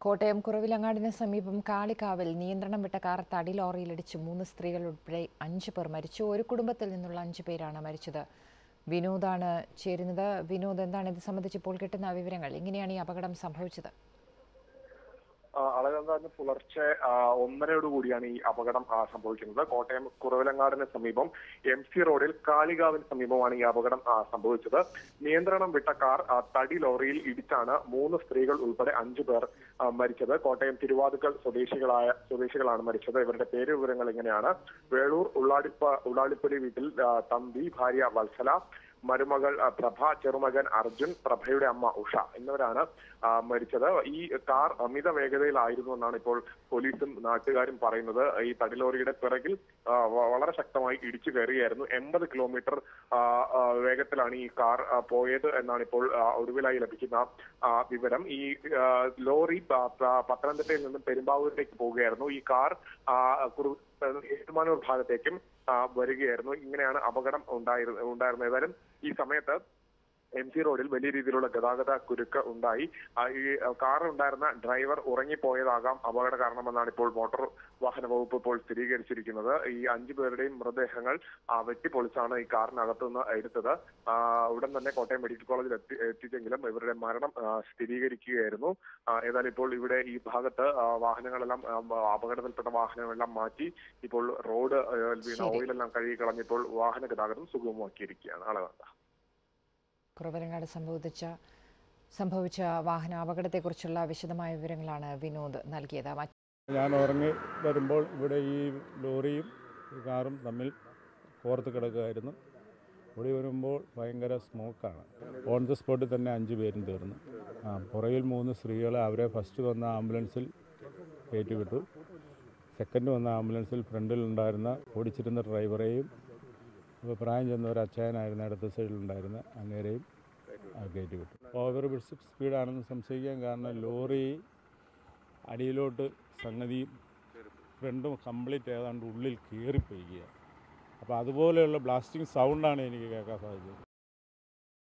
കോട്ടയം കുറവിലങ്ങാടിന് സമീപം കാളികാവിൽ നിയന്ത്രണം വിട്ട കാർ തടി ലോറിയിലിടിച്ച് മൂന്ന് സ്ത്രീകൾ ഉൾപ്പെടെ അഞ്ച് പേർ മരിച്ചു ഒരു കുടുംബത്തിൽ നിന്നുള്ള അഞ്ച് പേരാണ് മരിച്ചത് വിനോദാണ് ചേരുന്നത് വിനോദ് എന്താണ് ഇത് സംബന്ധിച്ച് ഇപ്പോൾ കിട്ടുന്ന വിവരങ്ങൾ എങ്ങനെയാണ് ഈ അപകടം സംഭവിച്ചത് അളകന്താന്ന് പുലർച്ചെ ആ, ഒന്നരയോട് കൂടിയാണ് ഈ അപകടം ആ, സംഭവിക്കുന്നത് കോട്ടയം കുറവിലങ്ങാടിന് സമീപം എം സി റോഡിൽ കാളികാവിന് സമീപമാണ് ഈ അപകടം ആ, സംഭവിച്ചത് നിയന്ത്രണം വിട്ട കാർ ആ, തടി ലോറിയിൽ ഇടിച്ചാണ് മൂന്ന് സ്ത്രീകൾ ഉൾപ്പെടെ അഞ്ചു പേർ ആ, മരിച്ചത് കോട്ടയം തിരുവാതുക്കൽ സ്വദേശികളായ സ്വദേശികളാണ് മരിച്ചത് ഇവരുടെ പേര് വിവരങ്ങൾ ഇങ്ങനെയാണ് വേളൂർ ഉള്ളാടിപ്പ ഉള്ളാടിപ്പുലി വീട്ടിൽ ആ, തമ്പി ഭാര്യ വത്സല മരുമകൾ ആ, പ്രഭ ചെറുമകൻ അർജുൻ പ്രഭയുടെ അമ്മ ഉഷ എന്നിവരാണ് ആ, മരിച്ചത് ഈ കാർ അമിത വേഗതയിലായിരുന്നു എന്നാണ് ഇപ്പോൾ പോലീസും നാട്ടുകാരും പറയുന്നത് ഈ തടിലോറിയുടെ പിറകിൽ ആ, വ- വളരെ ശക്തമായി ഇടിച്ചു കയറിയായിരുന്നു എൺപത് കിലോമീറ്റർ ആ, ആ, വേഗത്തിലാണ് ഈ കാർ ആ, പോയത് എന്നാണ് ഇപ്പോൾ ആ, ഒടുവിലായി ലഭിക്കുന്ന ആ, വിവരം ഈ ആ, ലോറി പ- പ- പത്തനംതിട്ടയിൽ നിന്നും പെരുമ്പാവൂരിലേക്ക് പോവുകയായിരുന്നു ഈ കാർ ആ, കുറു- ഏറ്റുമാനൂർ ഭാഗത്തേക്കും ആ, വരികയായിരുന്നു ഇങ്ങനെയാണ് അപകടം ഉണ്ടായിരുന്നത് ഉണ്ടായിരുന്നത് ഏതായാലും ഈ സമയത്ത് എം സി റോഡിൽ വലിയ രീതിയിലുള്ള ഗതാഗത കുരുക്ക് ഉണ്ടായി ആ, ഈ കാറിൽ ഉണ്ടായിരുന്ന ഡ്രൈവർ ഉറങ്ങിപ്പോയതാകാം അപകട കാരണമെന്നാണ് ഇപ്പോൾ മോട്ടോർ വാഹന വകുപ്പ് ഇപ്പോൾ സ്ഥിരീകരിച്ചിരിക്കുന്നത് ഈ അഞ്ചു പേരുടെയും മൃതദേഹങ്ങൾ ആ, വെട്ടിപ്പൊളിച്ചാണ് ഈ കാറിനകത്തുനിന്ന് എടുത്തത് ആ, ഉടൻ തന്നെ കോട്ടയം മെഡിക്കൽ കോളേജിൽ എത്തി എത്തിച്ചെങ്കിലും ഇവരുടെ മരണം ആ, സ്ഥിരീകരിക്കുകയായിരുന്നു ആ, ഏതായാലും ഇപ്പോൾ ഇവിടെ ഈ ഭാഗത്ത് ആ, വാഹനങ്ങളെല്ലാം ആ, അപകടത്തിൽപ്പെട്ട വാഹനങ്ങളെല്ലാം മാറ്റി ഇപ്പോൾ റോഡ് ആ, വീണ ശരി. ഓയിലെല്ലാം കഴുകി കളഞ്ഞിപ്പോൾ വാഹന ഗതാഗതം സുഗമമാക്കിയിരിക്കുകയാണ് അളകന്ത കുറവിലങ്ങാട് സംഭവിച്ച സംഭവിച്ച വാഹന അപകടത്തെക്കുറിച്ചുള്ള വിശദമായ വിവരങ്ങളാണ് വിനോദ് നൽകിയത് മറ്റ് ഞാൻ ഉറങ്ങി വരുമ്പോൾ ഇവിടെ ഈ ലോറിയും ഈ കാറും തമ്മിൽ കോർത്ത് കിടക്കുകയായിരുന്നു ഓടി വരുമ്പോൾ ഭയങ്കര സ്മോക്കാണ് ഓൺ ദ സ്പോട്ടിൽ തന്നെ അഞ്ച് പേരും തീർന്നു ആ പുറകിൽ മൂന്ന് സ്ത്രീകളെ അവരെ ഫസ്റ്റ് വന്ന ആംബുലൻസിൽ കയറ്റിവിട്ടു സെക്കൻഡ് വന്ന ആംബുലൻസിൽ ഫ്രണ്ടിലുണ്ടായിരുന്ന ഓടിച്ചിരുന്ന ഡ്രൈവറെയും ഇപ്പോൾ പ്രായം ചെന്ന ഒരു അച്ചായനായിരുന്ന ഇടത്ത് സൈഡിലുണ്ടായിരുന്ന അങ്ങേരെയും ആ, കയറ്റിവിട്ടു ഓവർ സ്പീഡാണെന്ന് സംശയിക്കാൻ കാരണം ലോറി അടിയിലോട്ട് സംഗതിയും ഫ്രണ്ടും കംപ്ലീറ്റ് ഏതാണ്ട് ഉള്ളിൽ കയറിപ്പോയിക്കുകയാണ് അപ്പോൾ അതുപോലെയുള്ള ബ്ലാസ്റ്റിംഗ് സൗണ്ടാണ് എനിക്ക് കേൾക്കാൻ സാധിച്ചത്